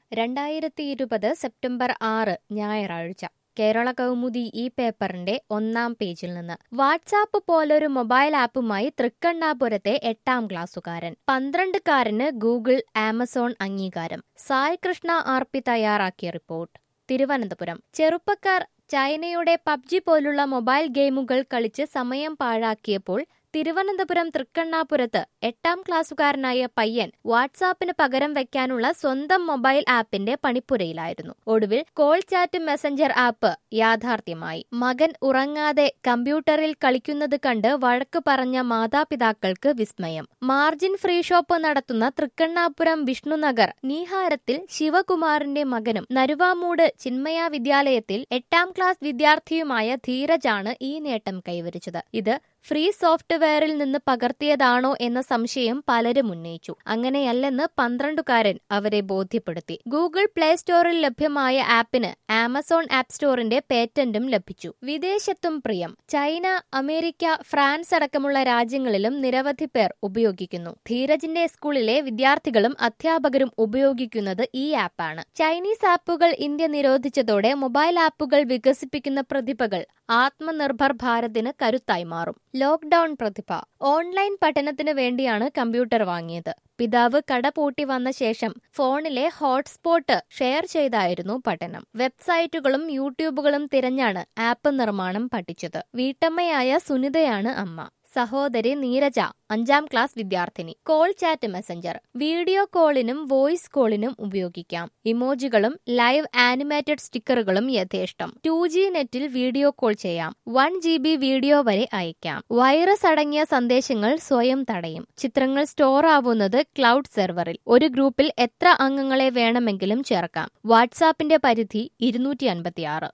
രണ്ടായിരത്തി ഇരുപത് സെപ്റ്റംബർ ആറ് ഞായറാഴ്ച കേരള കൗമുദി ഈ പേപ്പറിന്റെ ഒന്നാം പേജിൽ നിന്ന് വാട്സാപ്പ് പോലൊരു മൊബൈൽ ആപ്പുമായി തൃക്കണ്ണാപുരത്തെ എട്ടാം ക്ലാസ്സുകാരൻ പന്ത്രണ്ടുകാരന് ഗൂഗിൾ ആമസോൺ അംഗീകാരം സായ് കൃഷ്ണ ആർ പി തയ്യാറാക്കിയ റിപ്പോർട്ട് തിരുവനന്തപുരം ചെറുപ്പക്കാർ ചൈനയുടെ പബ്ജി പോലുള്ള മൊബൈൽ ഗെയിമുകൾ കളിച്ച് സമയം പാഴാക്കിയപ്പോൾ തിരുവനന്തപുരം തൃക്കണ്ണാപുരത്ത് എട്ടാം ക്ലാസ്സുകാരനായ പയ്യൻ വാട്സാപ്പിന് പകരം വെക്കാനുള്ള സ്വന്തം മൊബൈൽ ആപ്പിന്റെ പണിപ്പുരയിലായിരുന്നു ഒടുവിൽ കോൾ ചാറ്റ് മെസഞ്ചർ ആപ്പ് യാഥാർത്ഥ്യമായി മകൻ ഉറങ്ങാതെ കമ്പ്യൂട്ടറിൽ കളിക്കുന്നത് കണ്ട് വഴക്ക് പറഞ്ഞ മാതാപിതാക്കൾക്ക് വിസ്മയം മാർജിൻ ഫ്രീ ഷോപ്പ് നടത്തുന്ന തൃക്കണ്ണാപുരം വിഷ്ണുനഗർ നീഹാരത്തിൽ ശിവകുമാറിന്റെ മകനും നരുവാമൂട് ചിന്മയ വിദ്യാലയത്തിൽ എട്ടാം ക്ലാസ് വിദ്യാർത്ഥിയുമായ ധീരജാണ് ഈ നേട്ടം കൈവരിച്ചത് ഇത് ഫ്രീ സോഫ്റ്റ്വെയറിൽ നിന്ന് പകർത്തിയതാണോ എന്ന സംശയം പലരും ഉന്നയിച്ചു അങ്ങനെയല്ലെന്ന് പന്ത്രണ്ടുകാരൻ അവരെ ബോധ്യപ്പെടുത്തി ഗൂഗിൾ പ്ലേ സ്റ്റോറിൽ ലഭ്യമായ ആപ്പിന് ആമസോൺ ആപ്പ് സ്റ്റോറിന്റെ പേറ്റന്റും ലഭിച്ചു വിദേശത്തും പ്രിയം ചൈന അമേരിക്ക ഫ്രാൻസ് അടക്കമുള്ള രാജ്യങ്ങളിലും നിരവധി പേർ ഉപയോഗിക്കുന്നു ധീരജിന്റെ സ്കൂളിലെ വിദ്യാർത്ഥികളും അധ്യാപകരും ഉപയോഗിക്കുന്നത് ഈ ആപ്പാണ് ചൈനീസ് ആപ്പുകൾ ഇന്ത്യ നിരോധിച്ചതോടെ മൊബൈൽ ആപ്പുകൾ വികസിപ്പിക്കുന്ന പ്രതിഭകൾ ആത്മനിർഭർ ഭാരതിന് കരുത്തായി മാറും ലോക്ഡൌൺ പ്രതിഭ ഓൺലൈൻ പഠനത്തിന് വേണ്ടിയാണ് കമ്പ്യൂട്ടർ വാങ്ങിയത് പിതാവ് കട പൂട്ടി വന്ന ശേഷം ഫോണിലെ ഹോട്ട്സ്പോട്ട് ഷെയർ ചെയ്തായിരുന്നു പഠനം വെബ്സൈറ്റുകളും യൂട്യൂബുകളും തിരഞ്ഞാണ് ആപ്പ് നിർമ്മാണം പഠിച്ചത് വീട്ടമ്മയായ സുനിതയാണ് അമ്മ സഹോദരി നീരജ അഞ്ചാം ക്ലാസ് വിദ്യാർത്ഥിനി കോൾ ചാറ്റ് മെസഞ്ചർ വീഡിയോ കോളിനും വോയിസ് കോളിനും ഉപയോഗിക്കാം ഇമോജികളും ലൈവ് ആനിമേറ്റഡ് സ്റ്റിക്കറുകളും യഥേഷ്ടം ടു ജി നെറ്റിൽ വീഡിയോ കോൾ ചെയ്യാം വൺ ജി ബി വീഡിയോ വരെ അയക്കാം വൈറസ് അടങ്ങിയ സന്ദേശങ്ങൾ സ്വയം തടയും ചിത്രങ്ങൾ സ്റ്റോർ ആവുന്നത് ക്ലൗഡ് സെർവറിൽ ഒരു ഗ്രൂപ്പിൽ എത്ര അംഗങ്ങളെ വേണമെങ്കിലും ചേർക്കാം വാട്സാപ്പിന്റെ പരിധി ഇരുന്നൂറ്റി